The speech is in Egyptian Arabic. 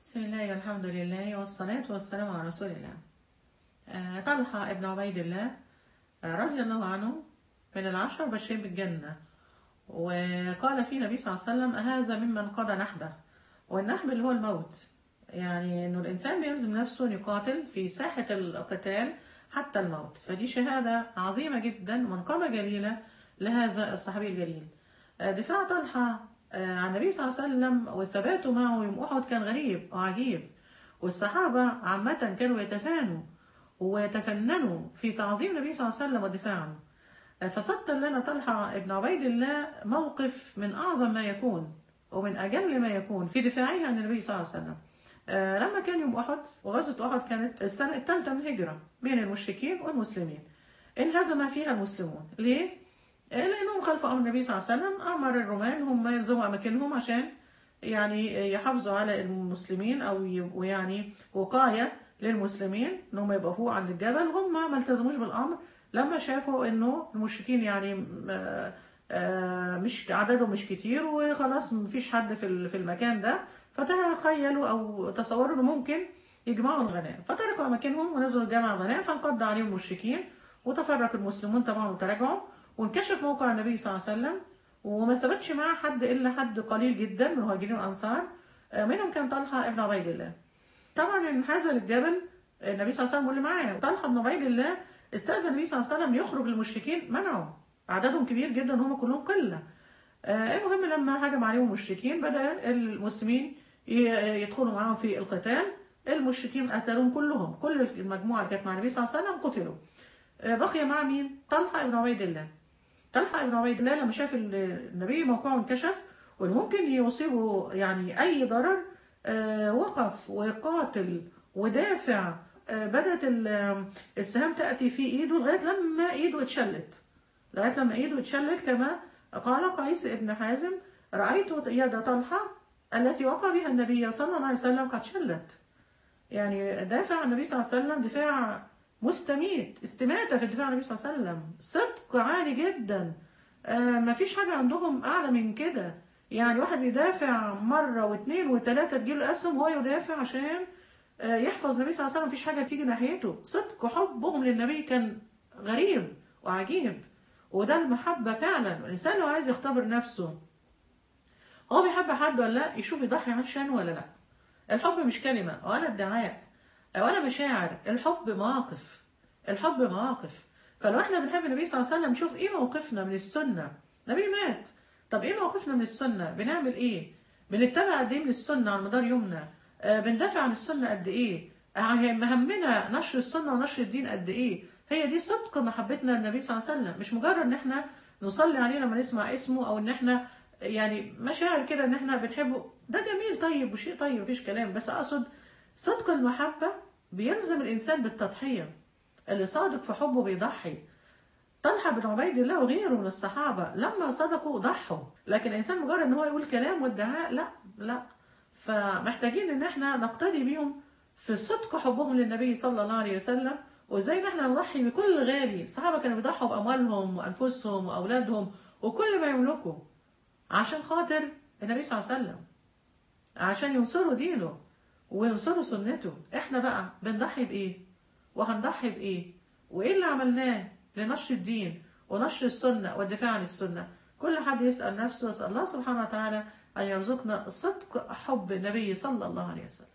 بسم الله والحمد لله والصلاة والسلام على رسول الله آه، طلحة ابن عبيد الله آه، رضي الله عنه من العشر بشرين بالجنة وقال فيه النبي صلى الله عليه وسلم هذا ممن قضى نحبه والنحب اللي هو الموت يعني انه الانسان بيلزم نفسه ان يقاتل في ساحة القتال حتى الموت فدي شهادة عظيمة جدا منقبة جليلة لهذا الصحابي الجليل آه، دفاع طلحة آه، عن النبي صلى الله عليه وسلم وثباته معه يوم أحد كان غريب وعجيب والصحابة عامة كانوا يتفانوا ويتفننوا في تعظيم النبي صلى الله عليه وسلم والدفاع عنه آه، فسطر لنا طلحة ابن عبيد الله موقف من أعظم ما يكون ومن أجل ما يكون في دفاعه عن النبي صلى الله عليه وسلم آه، لما كان يوم أحد وغزوة أحد كانت السنة الثالثة من الهجرة بين المشركين والمسلمين انهزم فيها المسلمون ليه؟ لأنهم خلفوا أمر النبي صلى الله عليه وسلم أمر الرومان هم يلزموا أماكنهم عشان يعني يحافظوا على المسلمين أو يبقوا يعني وقاية للمسلمين إن هم يبقوا فوق عند الجبل هم ما التزموش بالأمر لما شافوا إنه المشركين يعني آه، آه، مش عددهم مش كتير وخلاص مفيش حد في ال- في المكان ده فتخيلوا أو تصوروا إنه ممكن يجمعوا الغنائم فتركوا أماكنهم ونزلوا جمع الغنائم فانقض عليهم المشركين وتفرق المسلمون طبعا وتراجعوا وانكشف موقع النبي صلى الله عليه وسلم وما ثبتش معاه حد الا حد قليل جدا من المهاجرين والانصار آه، منهم كان طلحه ابن عبيد الله طبعا انحاز للجبل النبي صلى الله عليه وسلم واللي معاه طلحه بن عبيد الله استاذن النبي صلى الله عليه وسلم يخرج للمشركين منعوا عددهم كبير جدا هم كلهم قله آه، المهم لما هجم عليهم المشركين بدا المسلمين ي- يدخلوا معاهم في القتال المشركين قتلوهم كلهم كل المجموعه اللي كانت مع النبي صلى الله عليه وسلم قتلوا آه، بقي مع مين طلحه بن عبيد الله طلحة بن عبيد الله لما شاف ال- النبي موقعه انكشف وممكن يصيبه يعني أي ضرر آه، وقف وقاتل ودافع آه، بدأت ال- السهام تأتي في إيده لغاية لما إيده اتشلت لغاية لما إيده اتشلت كما قال قيس بن حازم رأيت يد طلحة التي وقع بها النبي صلى الله عليه وسلم قد شلت يعني دافع النبي صلى الله عليه وسلم دفاع مستميت استماتة في الدفاع عن النبي صلى الله عليه وسلم صدق عالي جدا آه ما فيش حاجة عندهم أعلى من كده يعني واحد بيدافع مرة واثنين وثلاثة تجيله أسهم وهو يدافع عشان آه يحفظ النبي صلى الله عليه وسلم مفيش حاجة تيجي ناحيته صدق وحبهم للنبي كان غريب وعجيب وده المحبة فعلا الإنسان لو عايز يختبر نفسه هو بيحب حد ولا لا يشوف يضحي عشان ولا لا الحب مش كلمة ولا ادعاء ولا مشاعر الحب مواقف الحب مواقف فلو احنا بنحب النبي صلى الله عليه وسلم نشوف ايه موقفنا من السنة النبي مات طب ايه موقفنا من السنة بنعمل ايه بنتبع قد ايه من السنة على مدار يومنا آه بندافع عن السنة قد ايه آه، مهمنا نشر السنة ونشر الدين قد ايه هي دي صدق محبتنا للنبي صلى الله عليه وسلم مش مجرد ان احنا نصلي عليه لما نسمع اسمه او ان احنا يعني مشاعر كده ان احنا بنحبه ده جميل طيب وشيء طيب مفيش كلام بس اقصد صدق المحبة بيلزم الانسان بالتضحية اللي صادق في حبه بيضحي طلحة بن عبيد الله وغيره من الصحابة لما صدقوا ضحوا لكن الإنسان مجرد إن هو يقول كلام وادعاء لا لا فمحتاجين إن احنا نقتدي بيهم في صدق حبهم للنبي صلى الله عليه وسلم وإزاي إن احنا نضحي بكل غالي الصحابة كانوا بيضحوا بأموالهم وأنفسهم وأولادهم وكل ما يملكوا عشان خاطر النبي صلى الله عليه وسلم عشان ينصروا دينه وينصروا سنته احنا بقى بنضحي بإيه وهنضحي بإيه وإيه اللي عملناه لنشر الدين ونشر السنة والدفاع عن السنة كل حد يسأل نفسه ويسأل الله سبحانه وتعالى أن يرزقنا صدق حب النبي صلى الله عليه وسلم